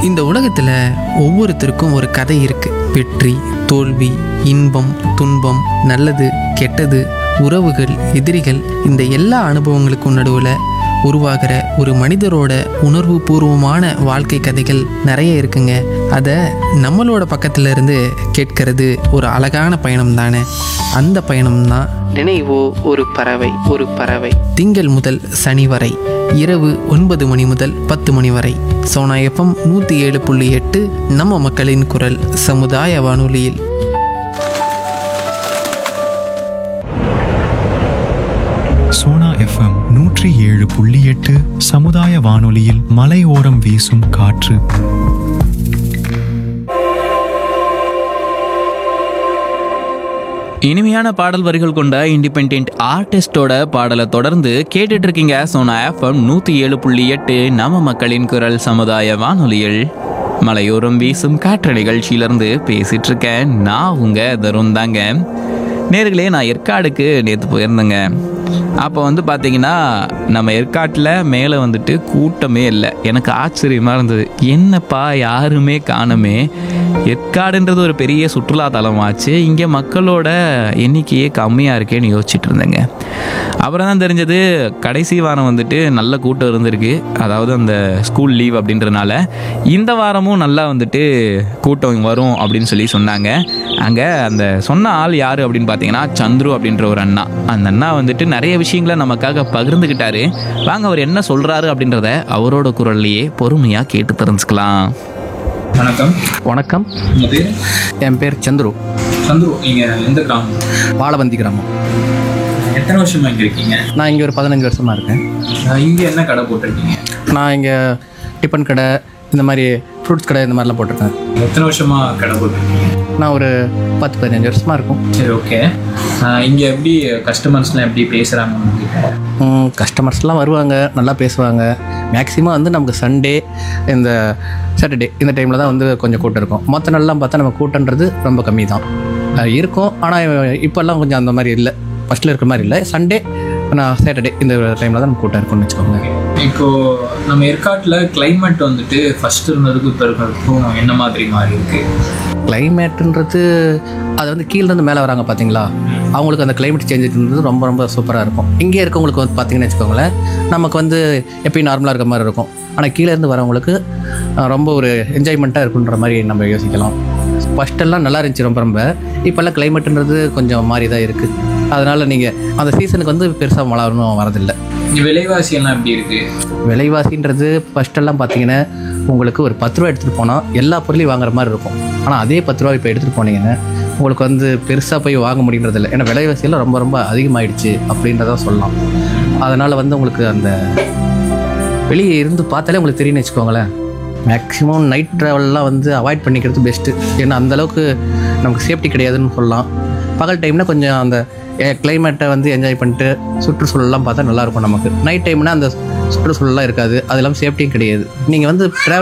இந்த உலகத்தில் ஒவ்வொருத்தருக்கும் ஒரு கதை இருக்கு வெற்றி தோல்வி இன்பம் துன்பம் நல்லது கெட்டது உறவுகள் எதிரிகள் இந்த எல்லா அனுபவங்களுக்கும் நடுவில் உருவாகிற ஒரு மனிதரோட உணர்வு பூர்வமான வாழ்க்கை கதைகள் நிறைய இருக்குங்க அதை நம்மளோட பக்கத்துல இருந்து கேட்கறது ஒரு அழகான பயணம் தானே அந்த பயணம் தான் நினைவோ ஒரு பறவை ஒரு பறவை திங்கள் முதல் சனி வரை இரவு ஒன்பது மணி முதல் பத்து மணி வரை சோனா எஃப்எம் நூற்றி ஏழு புள்ளி எட்டு நம்ம மக்களின் குரல் சமுதாய வானொலியில் சோனா எஃப்எம் நூற்றி ஏழு புள்ளி எட்டு சமுதாய வானொலியில் மலையோரம் வீசும் காற்று இனிமையான பாடல் வரிகள் கொண்ட இண்டிபெண்ட் ஆர்டிஸ்டோட பாடலை தொடர்ந்து கேட்டுட்டு இருக்கீங்க சோனா எஃப்எம் நூற்றி ஏழு புள்ளி எட்டு நம்ம மக்களின் குரல் சமுதாய வானொலியில் மலையோரம் வீசும் காற்று நிகழ்ச்சியிலிருந்து பேசிட்டு இருக்கேன் நான் உங்க தருண் தாங்க நேர்களே நான் ஏற்காடுக்கு நேற்று போயிருந்தேங்க அப்போ வந்து பார்த்தீங்கன்னா நம்ம ஏற்காட்டில் மேலே வந்துட்டு கூட்டமே இல்லை எனக்கு ஆச்சரியமாக இருந்தது என்னப்பா யாருமே காணுமே ஏற்காடுன்றது ஒரு பெரிய சுற்றுலா தலமாச்சு இங்கே மக்களோட எண்ணிக்கையே கம்மியாக இருக்கேன்னு யோசிச்சுட்டு இருந்தேங்க அப்புறம் தான் தெரிஞ்சது கடைசி வாரம் வந்துட்டு நல்ல கூட்டம் இருந்திருக்கு அதாவது அந்த ஸ்கூல் லீவ் அப்படின்றனால இந்த வாரமும் நல்லா வந்துட்டு கூட்டம் வரும் அப்படின்னு சொல்லி சொன்னாங்க அங்கே அந்த சொன்ன ஆள் யார் அப்படின்னு பார்த்தீங்கன்னா சந்துரு அப்படின்ற ஒரு அண்ணா அந்த அண்ணா வந்துட்டு நிறைய விஷயங்களை நமக்காக பகிர்ந்துக்கிட்டாரு வாங்க அவர் என்ன சொல்கிறாரு அப்படின்றத அவரோட குரல்லையே பொறுமையாக கேட்டு தெரிஞ்சுக்கலாம் வணக்கம் வணக்கம் உங்கள் பேர் என் பேர் சந்துரு சந்துரு நீங்கள் எந்த கிராமம் வாழவந்தி கிராமம் எத்தனை வருஷமா இங்கே இருக்கீங்க நான் இங்கே ஒரு பதினஞ்சு வருஷமாக இருக்கேன் இங்கே என்ன கடை போட்டிருக்கீங்க நான் இங்கே டிஃபன் கடை இந்த மாதிரி ஃப்ரூட்ஸ் கடை இந்த மாதிரிலாம் போட்டிருக்கேன் எத்தனை வருஷமா கடை போட்டிருக்கீங்க நான் ஒரு பத்து பதினஞ்சு வருஷமாக இருக்கும் சரி ஓகே இங்கே எப்படி கஸ்டமர்ஸ்லாம் எப்படி பேசுகிறாங்க உங்ககிட்ட கஸ்டமர்ஸ்லாம் வருவாங்க நல்லா பேசுவாங்க மேக்ஸிமம் வந்து நமக்கு சண்டே இந்த சாட்டர்டே இந்த டைமில் தான் வந்து கொஞ்சம் கூட்டம் இருக்கும் மற்ற நாள்லாம் பார்த்தா நம்ம கூட்டன்றது ரொம்ப கம்மி தான் அஹ் இருக்கும் ஆனால் இப்போல்லாம் கொஞ்சம் அந்த மாதிரி இல்லை ஃபஸ்ட்டில் இருக்கிற மாதிரி இல்லை சண்டே நான் சாட்டர்டே இந்த டைமில் தான் நம்ம கூட்டம் இருக்கும்னு வச்சுக்கோங்க இப்போ நம்ம ஏற்காட்டில் climate வந்துட்டு ஃபர்ஸ்ட் இருந்ததுக்கும் இப்போ இருக்கிறதுக்கும் என்ன மாதிரி மாறி இருக்கு கிளைமேட்டுன்றது அது வந்து கீழேருந்து மேலே வராங்க பார்த்தீங்களா அவங்களுக்கு அந்த கிளைமேட் சேஞ்சஸ்ன்றது ரொம்ப ரொம்ப சூப்பராக இருக்கும் இங்கே இருக்கவங்களுக்கு வந்து பார்த்தீங்கன்னு வச்சுக்கோங்களேன் நமக்கு வந்து எப்பயும் நார்மலாக இருக்க மாதிரி இருக்கும் ஆனால் கீழேருந்து வரவங்களுக்கு அஹ், ரொம்ப ஒரு என்ஜாய்மெண்ட்டாக இருக்குன்ற மாதிரி நம்ம யோசிக்கலாம் ஃபஸ்ட்டெல்லாம் நல்லா இருந்துச்சு ரொம்ப ரொம்ப இப்போல்லாம் கிளைமேட்டுன்றது கொஞ்சம் மாறி தான் இருக்குது அதனால் நீங்கள் அந்த சீசனுக்கு வந்து பெருசாக மழை ஒன்றும் வரதில்லை இங்கே விலைவாசி எல்லாம் எப்படி இருக்கு விலைவாசின்றது ஃபஸ்ட்டெல்லாம் பார்த்தீங்கன்னா உங்களுக்கு ஒரு பத்து ரூபா எடுத்துகிட்டு போனால் எல்லா பொருளையும் வாங்குற மாதிரி இருக்கும் ஆனால் அதே பத்து ரூபா இப்போ எடுத்துகிட்டு போனீங்கன்னா உங்களுக்கு வந்து பெருசாக போய் வாங்க முடியறதில்ல ஏன்னா விலைவாசியெல்லாம் ரொம்ப ரொம்ப அதிகமாயிடுச்சு அப்படின்றத சொல்லலாம் அதனால் வந்து உங்களுக்கு அந்த வெளியே இருந்து பார்த்தாலே உங்களுக்கு தெரியும்னு வச்சுக்கோங்களேன் மேக்ஸிமம் நைட் ட்ராவல்லாம் வந்து அவாய்ட் பண்ணிக்கிறது பெஸ்ட்டு ஏன்னா அந்தளவுக்கு நமக்கு சேஃப்டி கிடையாதுன்னு சொல்லலாம் பகல் டைம்னா கொஞ்சம் அந்த கிளைமேட்டை வந்து என்ஜாய் பண்ணிட்டு சுற்றுச்சூழல்லாம் பார்த்தா நல்லாயிருக்கும் நமக்கு நைட் டைம்னா அந்த சுற்றுச்சூழல்லாம் இருக்காது அது இல்லாமல் சேஃப்டியும் கிடையாது நீங்கள் வந்து ட்ராவல்